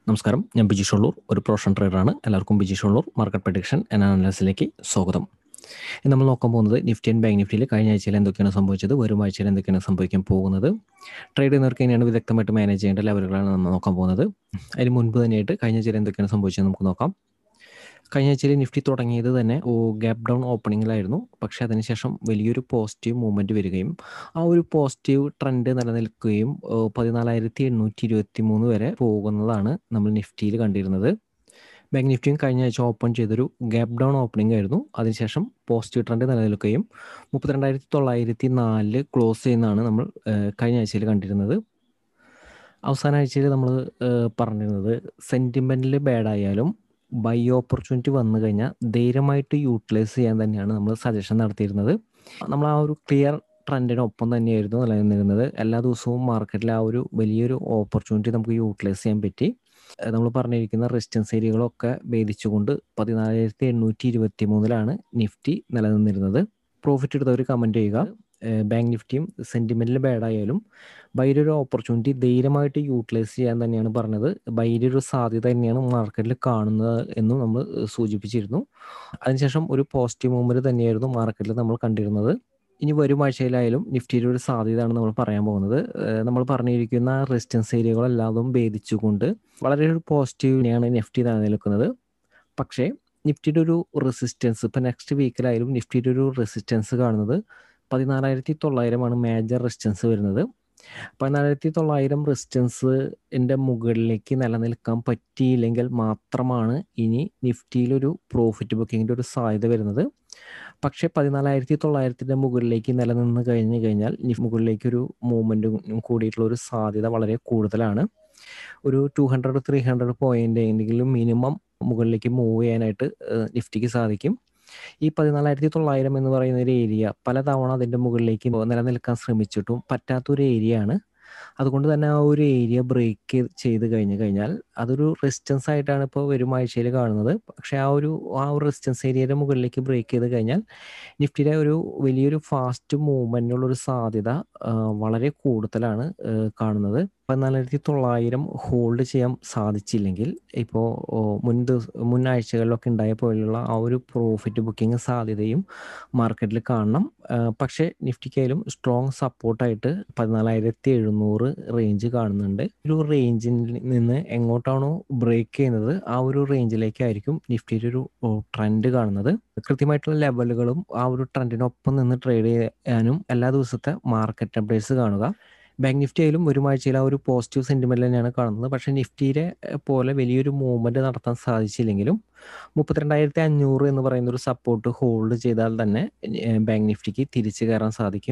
നമസ്കാരം ഞാൻ ബിജീഷ് ഉള്ളൂർ ഒരു പ്രൊഫഷണൽ ട്രേഡറാണ് എല്ലാവർക്കും Bijeesh Ulloor market prediction and അനാലിസിലേക്ക് സ്വാഗതം ഇന്ന് നമ്മൾ നോക്കാൻ പോകുന്നത് നിഫ്റ്റി ആൻഡ് ബാങ്ക് നിഫ്റ്റിയിൽ കഴിഞ്ഞ ആഴ്ചയിൽ എന്തൊക്കെയാണ് സംഭവിച്ചത് വരും ആഴ്ചയിൽ എന്തൊക്കെയാണ് സംഭവിക്കാൻ പോകുന്നത് ട്രേഡ് ചെയ്യുന്നവർക്ക് എങ്ങനെയാണ് വിദഗ്ധമായിട്ട് മാനേജ് ചെയ്യേണ്ട ലെവലുകളാണ് നമ്മൾ നോക്കാൻ പോകുന്നത് അതിന് മുൻപ് തന്നെയായിട്ട് കഴിഞ്ഞ ആഴ്ചയിൽ എന്തൊക്കെയാണ് സംഭവിച്ചത് നമുക്ക് നോക്കാം കഴിഞ്ഞ ആഴ്ചയിൽ നിഫ്റ്റി തുടങ്ങിയത് തന്നെ ഓ ഗ്യാപ്പ് ഡൗൺ ഓപ്പണിങ്ങിലായിരുന്നു പക്ഷേ അതിനുശേഷം വലിയൊരു പോസിറ്റീവ് മൂവ്മെൻറ്റ് വരികയും ആ ഒരു പോസിറ്റീവ് ട്രെൻഡ് നിലനിൽക്കുകയും പതിനാലായിരത്തി എണ്ണൂറ്റി ഇരുപത്തി മൂന്ന് വരെ പോകുന്നതാണ് നമ്മൾ നിഫ്റ്റിയിൽ കണ്ടിരുന്നത് ബാങ്ക് നിഫ്റ്റിയും കഴിഞ്ഞ ആഴ്ച ഓപ്പൺ ചെയ്തൊരു ഗ്യാപ്പ് ഡൗൺ ഓപ്പണിംഗ് ആയിരുന്നു അതിനുശേഷം പോസിറ്റീവ് ട്രെൻഡ് നിലനിൽക്കുകയും മുപ്പത്തിരണ്ടായിരത്തി തൊള്ളായിരത്തി നാലില് ക്ലോസ് ചെയ്യുന്നതാണ് നമ്മൾ കഴിഞ്ഞ ആഴ്ചയിൽ കണ്ടിരുന്നത് അവസാന ആഴ്ചയിൽ നമ്മൾ പറഞ്ഞിരുന്നത് സെൻറ്റിമെൻറ്റിൽ ബാഡായാലും ബൈ ഓപ്പർച്യൂണിറ്റി വന്നു കഴിഞ്ഞാൽ ധൈര്യമായിട്ട് യൂട്ടിലൈസ് ചെയ്യാൻ തന്നെയാണ് നമ്മൾ സജഷൻ നടത്തിയിരുന്നത് നമ്മൾ ആ ഒരു ക്ലിയർ ട്രെൻഡിനൊപ്പം തന്നെയായിരുന്നു നിലനിന്നിരുന്നത് എല്ലാ ദിവസവും മാർക്കറ്റിൽ ആ ഒരു വലിയൊരു ഓപ്പർച്യൂണിറ്റി നമുക്ക് യൂട്ടിലൈസ് ചെയ്യാൻ പറ്റി നമ്മൾ പറഞ്ഞിരിക്കുന്ന റെസിസ്റ്റൻസ് ഏരിയകളൊക്കെ ഭേദിച്ചുകൊണ്ട് പതിനാലായിരത്തി എണ്ണൂറ്റി ഇരുപത്തി മൂന്നിലാണ് നിഫ്റ്റി നിലനിന്നിരുന്നത് പ്രോഫിറ്റ് എടുത്തവർ കമൻറ്റ് ചെയ്യുക ബാങ്ക് നിഫ്റ്റിയും സെൻറ്റിമെൻറ്റിൽ ബാഡായാലും ബൈയുടെ ഒരു ഓപ്പർച്യൂണിറ്റി ധൈര്യമായിട്ട് യൂട്ടിലൈസ് ചെയ്യാൻ തന്നെയാണ് പറഞ്ഞത് ബൈയുടെ ഒരു സാധ്യത തന്നെയാണ് മാർക്കറ്റിൽ കാണുന്നത് എന്നും നമ്മൾ സൂചിപ്പിച്ചിരുന്നു അതിനുശേഷം ഒരു പോസിറ്റീവ് മൂവ്മെൻറ്റ് തന്നെയായിരുന്നു മാർക്കറ്റിൽ നമ്മൾ കണ്ടിരുന്നത് ഇനി വരും ആഴ്ചയിലായാലും നിഫ്റ്റിയുടെ ഒരു സാധ്യതയാണ് നമ്മൾ പറയാൻ പോകുന്നത് നമ്മൾ പറഞ്ഞിരിക്കുന്ന റെസിസ്റ്റൻസ് ഏരിയകളെല്ലാതും ഭേദിച്ചുകൊണ്ട് വളരെ ഒരു പോസിറ്റീവിനെയാണ് നിഫ്റ്റി നിലനിൽക്കുന്നത് പക്ഷേ നിഫ്റ്റിയുടെ ഒരു റെസിസ്റ്റൻസ് ഇപ്പം നെക്സ്റ്റ് വീക്കിലായാലും നിഫ്റ്റിയുടെ ഒരു റെസിസ്റ്റൻസ് കാണുന്നത് പതിനാലായിരത്തി തൊള്ളായിരമാണ് മേജർ റെസിസ്റ്റൻസ് വരുന്നത് പതിനാലായിരത്തി തൊള്ളായിരം റെസിസ്റ്റൻസിൻ്റെ മുകളിലേക്ക് നിലനിൽക്കാൻ പറ്റിയില്ലെങ്കിൽ മാത്രമാണ് ഇനി നിഫ്റ്റിയിലൊരു പ്രോഫിറ്റ് ബുക്കിങ്ങിൻ്റെ ഒരു സാധ്യത വരുന്നത് പക്ഷേ പതിനാലായിരത്തി തൊള്ളായിരത്തിൻ്റെ മുകളിലേക്ക് നിലനിന്ന് കഴിഞ്ഞ് കഴിഞ്ഞാൽ മുകളിലേക്ക് ഒരു മൂവ്മെൻറ്റും കൂടിയിട്ടുള്ള ഒരു സാധ്യത വളരെ കൂടുതലാണ് ഒരു two hundred three hundred point എങ്കിലും മിനിമം മുകളിലേക്ക് മൂവ് ചെയ്യാനായിട്ട് നിഫ്റ്റിക്ക് സാധിക്കും ഈ പതിനാലായിരത്തി തൊള്ളായിരം എന്ന് പറയുന്ന ഒരു ഏരിയ പലതവണ അതിൻ്റെ മുകളിലേക്ക് നിലനിൽക്കാൻ ശ്രമിച്ചിട്ടും പറ്റാത്തൊരു ഏരിയ ആണ് അതുകൊണ്ട് തന്നെ ആ ഒരു ഏരിയ ബ്രേക്ക് ചെയ്ത് കഴിഞ്ഞ് കഴിഞ്ഞാൽ അതൊരു റെസിസ്റ്റൻസ് ആയിട്ടാണ് ഇപ്പോൾ വരും ആഴ്ചയിൽ കാണുന്നത് പക്ഷേ ആ ഒരു ആ ഒരു റെസിസ്റ്റൻസ് ഏരിയയുടെ മുകളിലേക്ക് ബ്രേക്ക് ചെയ്ത് കഴിഞ്ഞാൽ നിഫ്റ്റിയുടെ ഒരു വലിയൊരു ഫാസ്റ്റ് മൂവ്മെൻറ്റിനുള്ള ഒരു സാധ്യത വളരെ കൂടുതലാണ് കാണുന്നത് പതിനാലായിരത്തി തൊള്ളായിരം ഹോൾഡ് ചെയ്യാൻ സാധിച്ചില്ലെങ്കിൽ ഇപ്പോൾ മുൻ മുൻ ആഴ്ചകളിലൊക്കെ ഉണ്ടായ പോലെയുള്ള ആ ഒരു പ്രോഫിറ്റ് ബുക്കിംഗ് സാധ്യതയും മാർക്കറ്റിൽ കാണണം പക്ഷേ നിഫ്റ്റിക്കായാലും സ്ട്രോങ് സപ്പോർട്ടായിട്ട് പതിനാലായിരത്തി എഴുന്നൂറ് റേഞ്ച് കാണുന്നുണ്ട് ഒരു റേഞ്ചിൽ നിന്ന് എങ്ങോട്ടാണോ ബ്രേക്ക് ചെയ്യുന്നത് ആ ഒരു റേഞ്ചിലേക്കായിരിക്കും നിഫ്റ്റിയുടെ ഒരു ട്രെൻഡ് കാണുന്നത് കൃത്യമായിട്ടുള്ള ലെവലുകളും ആ ഒരു ട്രെൻഡിനൊപ്പം നിന്ന് ട്രേഡ് ചെയ്യാനും എല്ലാ ദിവസത്തെ മാർക്കറ്റ് അപ്ഡേറ്റ്സ് കാണുക ബാങ്ക് നിഫ്റ്റി ആയാലും ഒരു ആഴ്ചയിൽ ആ ഒരു പോസിറ്റീവ് സെൻറ്റിമെൻറ്റ് തന്നെയാണ് കാണുന്നത് പക്ഷേ നിഫ്റ്റിയുടെ പോലെ വലിയൊരു മൂവ്മെൻറ്റ് നടത്താൻ സാധിച്ചില്ലെങ്കിലും മുപ്പത്തിരണ്ടായിരത്തി അഞ്ഞൂറ് എന്ന് പറയുന്ന ഒരു സപ്പോർട്ട് ഹോൾഡ് ചെയ്താൽ തന്നെ ബാങ്ക് നിഫ്റ്റിക്ക് തിരിച്ചു കയറാൻ സാധിക്കും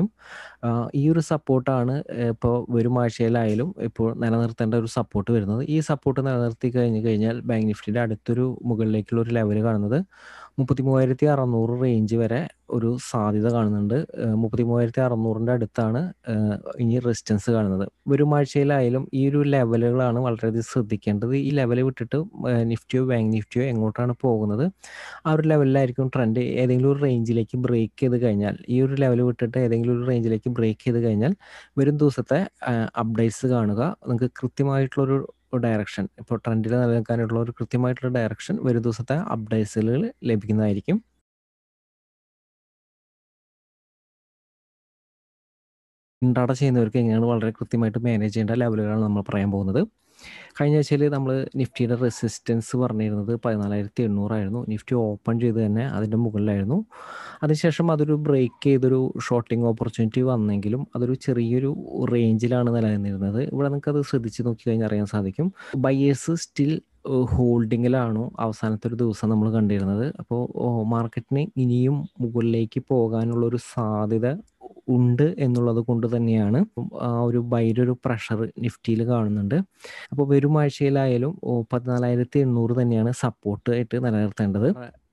ഈ ഒരു സപ്പോർട്ടാണ് ഇപ്പോൾ വരും ആഴ്ചയിലായാലും ഇപ്പോൾ നിലനിർത്തേണ്ട ഒരു സപ്പോർട്ട് വരുന്നത് ഈ സപ്പോർട്ട് നിലനിർത്തി കഴിഞ്ഞ് കഴിഞ്ഞാൽ ബാങ്ക് നിഫ്റ്റിയുടെ അടുത്തൊരു മുകളിലേക്കുള്ള ഒരു ലെവൽ കാണുന്നത് മുപ്പത്തി മൂവായിരത്തി അറുന്നൂറ് റേഞ്ച് വരെ ഒരു സാധ്യത കാണുന്നുണ്ട് മുപ്പത്തി മൂവായിരത്തി അറുന്നൂറിൻ്റെ അടുത്താണ് ഇനി റെസിസ്റ്റൻസ് കാണുന്നത് വരും ആഴ്ചയിലായാലും ഈ ഒരു ലെവലുകളാണ് വളരെയധികം ശ്രദ്ധിക്കേണ്ടത് ഈ ലെവൽ വിട്ടിട്ട് നിഫ്റ്റിയോ ബാങ്ക് നിഫ്റ്റിയോ എങ്ങോട്ടാണ് പോകുന്നത് ആ ഒരു ലെവലിലായിരിക്കും ട്രെൻഡ് ഏതെങ്കിലും ഒരു റേഞ്ചിലേക്ക് ബ്രേക്ക് ചെയ്ത് കഴിഞ്ഞാൽ ഈ ഒരു ലെവൽ വിട്ടിട്ട് ഏതെങ്കിലും ഒരു റേഞ്ചിലേക്ക് ബ്രേക്ക് ചെയ്ത് കഴിഞ്ഞാൽ വരും ദിവസത്തെ അപ്ഡേറ്റ്സ് കാണുക നിങ്ങൾക്ക് കൃത്യമായിട്ടുള്ളൊരു ഡയറക്ഷൻ ഇപ്പോൾ ട്രെൻഡിൽ നിലനിൽക്കാനുള്ള ഒരു കൃത്യമായിട്ടുള്ള ഡയറക്ഷൻ വരും ദിവസത്തെ അപ്ഡേറ്റ്സുകൾ ലഭിക്കുന്നതായിരിക്കും ഇൻട്രാഡ ചെയ്യുന്നവർക്ക് എങ്ങനെയാണ് വളരെ കൃത്യമായിട്ട് മാനേജ് ചെയ്യേണ്ട ലെവലുകളാണ് നമ്മൾ പറയാൻ പോകുന്നത് കഴിഞ്ഞ ആഴ്ചയിൽ നമ്മൾ നിഫ്റ്റിയുടെ റെസിസ്റ്റൻസ് പറഞ്ഞിരുന്നത് പതിനാലായിരത്തി എണ്ണൂറായിരുന്നു നിഫ്റ്റി ഓപ്പൺ ചെയ്ത് തന്നെ അതിൻ്റെ മുകളിലായിരുന്നു അതിനുശേഷം അതൊരു ബ്രേക്ക് ചെയ്തൊരു ഷോർട്ടിംഗ് ഓപ്പർച്യൂണിറ്റി വന്നെങ്കിലും അതൊരു ചെറിയൊരു റേഞ്ചിലാണ് നിലനിന്നിരുന്നത് ഇവിടെ നിങ്ങൾക്ക് അത് ശ്രദ്ധിച്ച് നോക്കി കഴിഞ്ഞാൽ അറിയാൻ സാധിക്കും ബയേഴ്സ് സ്റ്റിൽ ഹോൾഡിങ്ങിലാണോ അവസാനത്തെ ഒരു ദിവസം നമ്മൾ കണ്ടിരുന്നത് അപ്പോൾ മാർക്കറ്റിന് ഇനിയും മുകളിലേക്ക് പോകാനുള്ള ഒരു സാധ്യത ഉണ്ട് എന്നുള്ളത് കൊണ്ട് തന്നെയാണ് ആ ഒരു ബൈയുടെ ഒരു പ്രഷർ നിഫ്റ്റിയിൽ കാണുന്നുണ്ട് അപ്പോൾ വരും ആഴ്ചയിലായാലും പതിനാലായിരത്തി എണ്ണൂറ് തന്നെയാണ് സപ്പോർട്ട് ആയിട്ട് നിലനിർത്തേണ്ടത്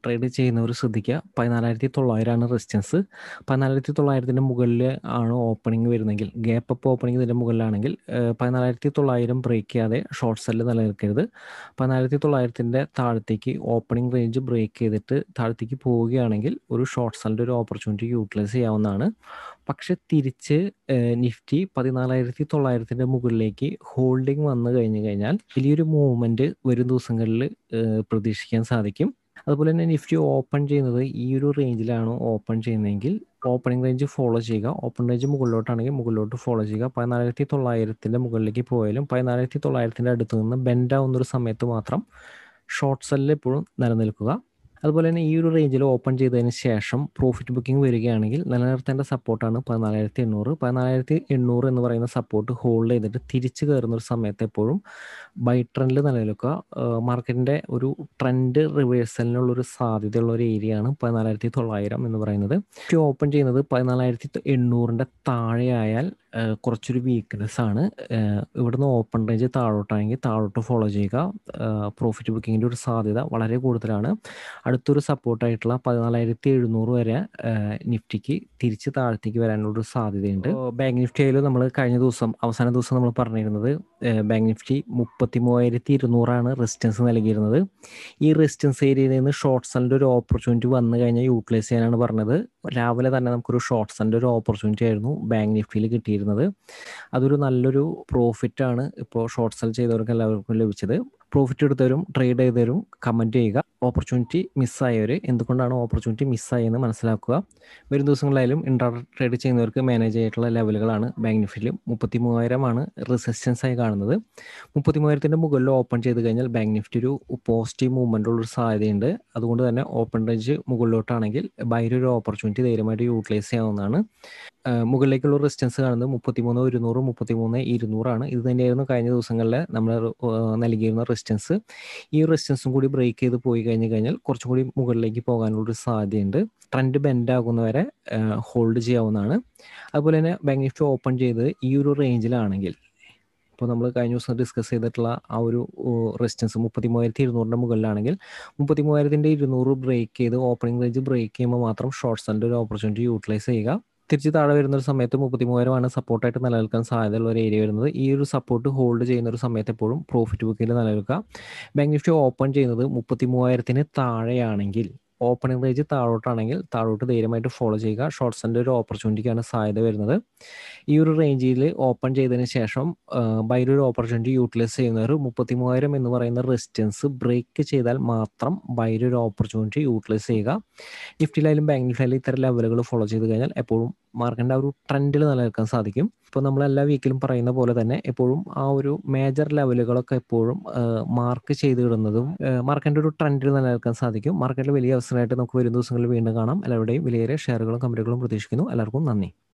ട്രേഡ് ചെയ്യുന്നവർ ശ്രദ്ധിക്കുക പതിനാലായിരത്തി തൊള്ളായിരമാണ് റെസിസ്റ്റൻസ് പതിനാലായിരത്തി തൊള്ളായിരത്തിൻ്റെ മുകളിൽ ആണ് ഓപ്പണിംഗ് വരുന്നെങ്കിൽ ഗ്യാപ്പ് അപ്പ് ഓപ്പണിംഗ് ഇതിൻ്റെ മുകളിലാണെങ്കിൽ പതിനാലായിരത്തി തൊള്ളായിരം ബ്രേക്ക് ചെയ്യാതെ ഷോർട്ട് സെല്ല് നിലനിൽക്കരുത് പതിനായിരത്തി തൊള്ളായിരത്തിൻ്റെ താഴത്തേക്ക് ഓപ്പണിംഗ് റേഞ്ച് ബ്രേക്ക് ചെയ്തിട്ട് താഴത്തേക്ക് പോവുകയാണെങ്കിൽ ഒരു ഷോർട്ട് സെല്ലിൻ്റെ ഒരു ഓപ്പർച്യൂണിറ്റി യൂട്ടിലൈസ് ചെയ്യാവുന്നതാണ് പക്ഷെ തിരിച്ച് നിഫ്റ്റി പതിനാലായിരത്തി തൊള്ളായിരത്തിൻ്റെ മുകളിലേക്ക് ഹോൾഡിംഗ് വന്നു കഴിഞ്ഞു കഴിഞ്ഞാൽ വലിയൊരു മൂവ്മെൻറ്റ് വരും ദിവസങ്ങളിൽ പ്രതീക്ഷിക്കാൻ സാധിക്കും അതുപോലെ തന്നെ നിഫ്റ്റി ഓപ്പൺ ചെയ്യുന്നത് ഈ ഒരു റേഞ്ചിലാണ് ഓപ്പൺ ചെയ്യുന്നതെങ്കിൽ ഓപ്പണിംഗ് റേഞ്ച് ഫോളോ ചെയ്യുക ഓപ്പൺ റേഞ്ച് മുകളിലോട്ടാണെങ്കിൽ മുകളിലോട്ട് ഫോളോ ചെയ്യുക പതിനാലായിരത്തി തൊള്ളായിരത്തിൻ്റെ മുകളിലേക്ക് പോയാലും പതിനാലായിരത്തി തൊള്ളായിരത്തിൻ്റെ അടുത്ത് നിന്ന് ബെൻഡ് ആവുന്ന ഒരു സമയത്ത് മാത്രം ഷോർട്ട് സെല്ലിൽ എപ്പോഴും നിലനിൽക്കുക അതുപോലെ തന്നെ ഈ ഒരു റേഞ്ചിൽ ഓപ്പൺ ചെയ്തതിന് ശേഷം പ്രോഫിറ്റ് ബുക്കിംഗ് വരികയാണെങ്കിൽ നിലനിർത്തേണ്ട സപ്പോർട്ടാണ് പതിനാലായിരത്തി എണ്ണൂറ് പതിനാലായിരത്തി എണ്ണൂറ് എന്ന് പറയുന്ന സപ്പോർട്ട് ഹോൾഡ് ചെയ്തിട്ട് തിരിച്ചു കയറുന്ന ഒരു സമയത്ത് എപ്പോഴും ബൈ ട്രെൻഡിൽ നിലനിൽക്കുക മാർക്കറ്റിൻ്റെ ഒരു ട്രെൻഡ് റിവേഴ്സലിനുള്ള ഒരു സാധ്യതയുള്ള ഒരു ഏരിയയാണ് പതിനാലായിരത്തി തൊള്ളായിരം എന്ന് പറയുന്നത് ഓപ്പൺ ചെയ്യുന്നത് പതിനാലായിരത്തി എണ്ണൂറിൻ്റെ താഴെയായാൽ കുറച്ചൊരു വീക്ക്നെസ് ആണ് ഇവിടുന്ന് ഓപ്പൺ റേഞ്ച് താഴോട്ടാണെങ്കിൽ താഴോട്ട് ഫോളോ ചെയ്യുക പ്രോഫിറ്റ് ബുക്കിങ്ങിൻ്റെ ഒരു സാധ്യത വളരെ കൂടുതലാണ് അടുത്തൊരു സപ്പോർട്ടായിട്ടുള്ള പതിനാലായിരത്തി എഴുന്നൂറ് വരെ നിഫ്റ്റിക്ക് തിരിച്ച് താഴത്തേക്ക് വരാനുള്ള ഒരു സാധ്യതയുണ്ട് ബാങ്ക് നിഫ്റ്റിയിൽ നമ്മൾ കഴിഞ്ഞ ദിവസം അവസാന ദിവസം നമ്മൾ പറഞ്ഞിരുന്നത് ബാങ്ക് നിഫ്റ്റി മുപ്പത്തി മൂവായിരത്തി ഇരുന്നൂറാണ് റെസിസ്റ്റൻസ് നൽകിയിരുന്നത് ഈ റെസിസ്റ്റൻസ് ഏരിയയിൽ നിന്ന് ഷോർട്ട് സെല്ലിൻ്റെ ഒരു ഓപ്പർച്യൂണിറ്റി വന്നു കഴിഞ്ഞാൽ യൂട്ടിലൈസ് ചെയ്യാനാണ് പറഞ്ഞത് രാവിലെ തന്നെ നമുക്കൊരു ഷോർട്ട് സെല്ലിൻ്റെ ഒരു ഓപ്പർച്യൂണിറ്റി ആയിരുന്നു ബാങ്ക് നിഫ്റ്റിയിൽ കിട്ടിയിരുന്നത് അതൊരു നല്ലൊരു പ്രോഫിറ്റാണ് ഇപ്പോൾ ഷോർട്ട് സെൽ ചെയ്തവർക്ക് എല്ലാവർക്കും ലഭിച്ചത് പ്രോഫിറ്റ് എടുത്തവരും ട്രേഡ് ചെയ്തവരും കമൻറ്റ് ചെയ്യുക ഓപ്പർച്യൂണിറ്റി മിസ്സായവർ എന്തുകൊണ്ടാണ് ഓപ്പർച്യൂണിറ്റി മിസ്സായെന്ന് മനസ്സിലാക്കുക വരും ദിവസങ്ങളിലായാലും ഇൻട്രാ ട്രേഡ് ചെയ്യുന്നവർക്ക് മാനേജ് ചെയ്തിട്ടുള്ള ലെവലുകളാണ് ബാങ്ക് നിഫ്റ്റിയിൽ മുപ്പത്തി മൂവായിരമാണ് റെസിസ്റ്റൻസ് ആയി കാണുന്നത് മുപ്പത്തി മൂവായിരത്തിൻ്റെ മുകളിൽ ഓപ്പൺ ചെയ്ത് കഴിഞ്ഞാൽ ബാങ്ക് നിഫ്റ്റി ഒരു പോസിറ്റീവ് മൂവ്മെൻ്റ് ഉള്ളൊരു സാധ്യതയുണ്ട് അതുകൊണ്ട് തന്നെ ഓപ്പൺ റേഞ്ച് മുകളിലോട്ടാണെങ്കിൽ ബൈര ഒരു ഓപ്പർച്യൂണിറ്റി ധൈര്യമായിട്ട് യൂട്ടിലൈസ് ചെയ്യാവുന്നതാണ് മുകളിലേക്കുള്ള റെസിസ്റ്റൻസ് കാണുന്നത് മുപ്പത്തിമൂന്ന് ഒരുന്നൂറ് മുപ്പത്തിമൂന്ന് ഇരുന്നൂറാണ് ഇത് തന്നെയായിരുന്നു കഴിഞ്ഞ ദിവസങ്ങളിൽ നമ്മൾ നൽകിയിരുന്ന റെസിസ്റ്റൻസ് ഈ റെസിസ്റ്റൻസും കൂടി ബ്രേക്ക് ചെയ്ത് പോയി കഴിഞ്ഞ് കഴിഞ്ഞാൽ കുറച്ചും കൂടി മുകളിലേക്ക് പോകാനുള്ളൊരു സാധ്യതയുണ്ട് ട്രെൻഡ് ബെൻഡ് ആകുന്നവരെ ഹോൾഡ് ചെയ്യാവുന്നതാണ് അതുപോലെ തന്നെ ബാങ്ക് നിഫ്റ്റി ഓപ്പൺ ചെയ്ത് ഈ ഒരു റേഞ്ചിലാണെങ്കിൽ ഇപ്പോൾ നമ്മൾ കഴിഞ്ഞ ദിവസം ഡിസ്കസ് ചെയ്തിട്ടുള്ള ആ ഒരു റെസിസ്റ്റൻസ് മുപ്പത്തി മൂവായിരത്തി ഇരുന്നൂറിൻ്റെ മുകളിലാണെങ്കിൽ മുപ്പത്തി മൂവായിരത്തിൻ്റെ ഇരുന്നൂറ് ബ്രേക്ക് ചെയ്ത് ഓപ്പണിംഗ് റേഞ്ച് ബ്രേക്ക് ചെയ്യുമ്പോൾ മാത്രം ഷോർട്ട് സെല്ലിൻ്റെ ഒരു ഓപ്പർച്യൂണിറ്റി യൂട്ടിലൈസ് ചെയ്യുക തിരിച്ച് താഴെ വരുന്ന ഒരു സമയത്ത് മുപ്പത്തി മൂവായിരമാണ് സപ്പോർട്ടായിട്ട് നിലനിൽക്കാൻ സാധ്യതയുള്ള ഒരു ഏരിയ വരുന്നത് ഈ ഒരു സപ്പോർട്ട് ഹോൾഡ് ചെയ്യുന്ന ഒരു സമയത്ത് എപ്പോഴും പ്രോഫിറ്റ് ബുക്കിൽ നിലനിൽക്കുക ബാങ്ക് നിഫ്റ്റി ഓപ്പൺ ചെയ്യുന്നത് മുപ്പത്തി മൂവായിരത്തിന് താഴെയാണെങ്കിൽ ഓപ്പണിംഗ് റേഞ്ച് താഴോട്ടാണെങ്കിൽ താഴോട്ട് ധൈര്യമായിട്ട് ഫോളോ ചെയ്യുക ഷോർട്ട്സിൻ്റെ ഒരു ഓപ്പർച്യൂണിറ്റിക്കാണ് സാധ്യത വരുന്നത് ഈ ഒരു റേഞ്ചിൽ ഓപ്പൺ ചെയ്തതിന് ശേഷം ബൈര ഒരു ഓപ്പർച്യൂണിറ്റി യൂട്ടിലൈസ് ചെയ്യുന്നവർ മുപ്പത്തി മൂവായിരം എന്ന് പറയുന്ന റെസിസ്റ്റൻസ് ബ്രേക്ക് ചെയ്താൽ മാത്രം ബൈര ഒരു ഓപ്പർച്യൂണിറ്റി യൂട്ടിലൈസ് ചെയ്യുക നിഫ്റ്റിയിലായാലും ബാങ്ക് നിഫ്റ്റിയിലും ഇത്തരം ലെവലുകൾ ഫോളോ ചെയ്ത് കഴിഞ്ഞാൽ എപ്പോഴും മാർക്കറ്റിൻ്റെ ആ ഒരു ട്രെൻഡിൽ നിലനിൽക്കാൻ സാധിക്കും ഇപ്പോൾ നമ്മൾ എല്ലാ വീക്കിലും പറയുന്ന പോലെ തന്നെ എപ്പോഴും ആ ഒരു മേജർ ലെവലുകളൊക്കെ എപ്പോഴും മാർക്ക് ചെയ്തിടുന്നതും മാർക്കറ്റിൻ്റെ ഒരു ട്രെൻഡിൽ നിലനിൽക്കാൻ സാധിക്കും മാർക്കറ്റിൽ വലിയ അവസരമായിട്ട് നമുക്ക് വരും ദിവസങ്ങളിൽ വീണ്ടും കാണാം എല്ലാവരുടെയും വിലയേറിയ ഷെയറുകളും കമ്പനികളും പ്രതീക്ഷിക്കുന്നു എല്ലാവർക്കും നന്ദി